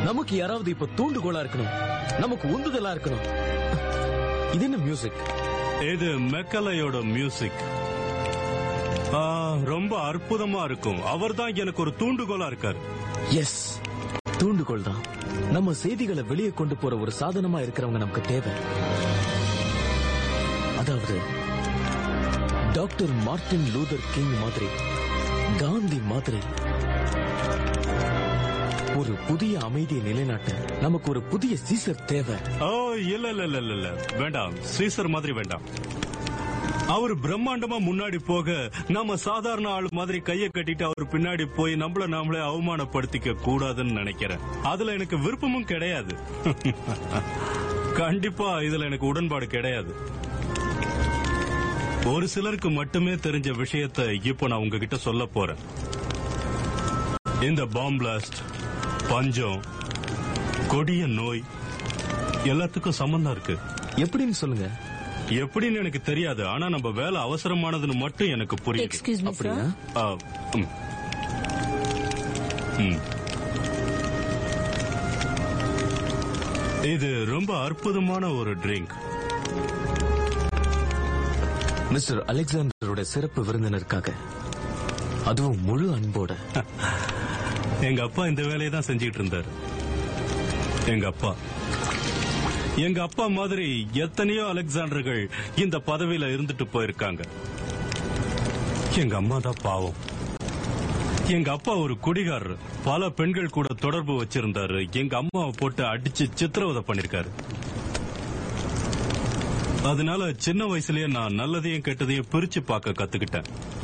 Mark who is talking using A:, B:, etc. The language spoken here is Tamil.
A: நமக்கு யாராவது இப்ப தூண்டுகோலா இருக்கணும் நமக்கு உந்துதலா இருக்கணும் இது என்ன மியூசிக்
B: இது மெக்கலையோட மியூசிக் ஆ, ரொம்ப அற்புதமா இருக்கும் அவர்தான் எனக்கு ஒரு தூண்டுகோலா இருக்காரு
A: எஸ் தூண்டுகோல் தான் நம்ம செய்திகளை வெளியே கொண்டு போற ஒரு சாதனமா இருக்கிறவங்க நமக்கு தேவை அதாவது டாக்டர் மார்ட்டின் லூதர் கிங் மாதிரி காந்தி மாதிரி ஒரு புதிய அமைதியை நிலைநாட்ட நமக்கு ஒரு புதிய சீசர் தேவை
B: ஓ இல்ல இல்ல இல்ல இல்ல, இல்ல வேண்டாம் சீசர் மாதிரி வேண்டாம் அவர் பிரம்மாண்டமா முன்னாடி போக நாம சாதாரண ஆள் மாதிரி கைய கட்டிட்டு அவர் பின்னாடி போய் நம்மள நாமளே அவமானப்படுத்திக்க கூடாதுன்னு நினைக்கிறேன் அதுல எனக்கு விருப்பமும் கிடையாது கண்டிப்பா இதுல எனக்கு உடன்பாடு கிடையாது ஒரு சிலருக்கு மட்டுமே தெரிஞ்ச விஷயத்தை இப்போ நான் உங்ககிட்ட சொல்ல போறேன் இந்த பாம் பிளாஸ்ட் பஞ்சம் கொடிய நோய் எல்லாத்துக்கும் சம்பந்தம் இருக்கு
A: எப்படின்னு சொல்லுங்க
B: எப்படின்னு எனக்கு தெரியாது ஆனா நம்ம வேலை அவசரமானதுன்னு மட்டும் எனக்கு புரியுது
C: எக்ஸ்கியூஸ் மீ
A: அப்படியா
C: சார்
B: ஆ, ம். ம். இது ரொம்ப அற்புதமான ஒரு ட்ரிங்க்
A: மிஸ்டர் அலெக்சாண்டரோட சிறப்பு விருந்தினருக்காக அதுவும் முழு அன்போட
B: எங்க அப்பா இந்த வேலையை தான் செஞ்சுட்டு இருந்தாரு எங்க அப்பா எங்க அப்பா மாதிரி எத்தனையோ அலெக்சாண்டர்கள் இந்த பதவியில இருந்துட்டு போயிருக்காங்க எங்க அம்மா தான் பாவம் எங்க அப்பா ஒரு குடிகாரர் பல பெண்கள் கூட தொடர்பு வச்சிருந்தாரு எங்க அம்மாவை போட்டு அடிச்சு சித்திரவதை பண்ணிருக்காரு அதனால சின்ன வயசுலயே நான் நல்லதையும் கெட்டதையும் பிரிச்சு பார்க்க கத்துக்கிட்டேன்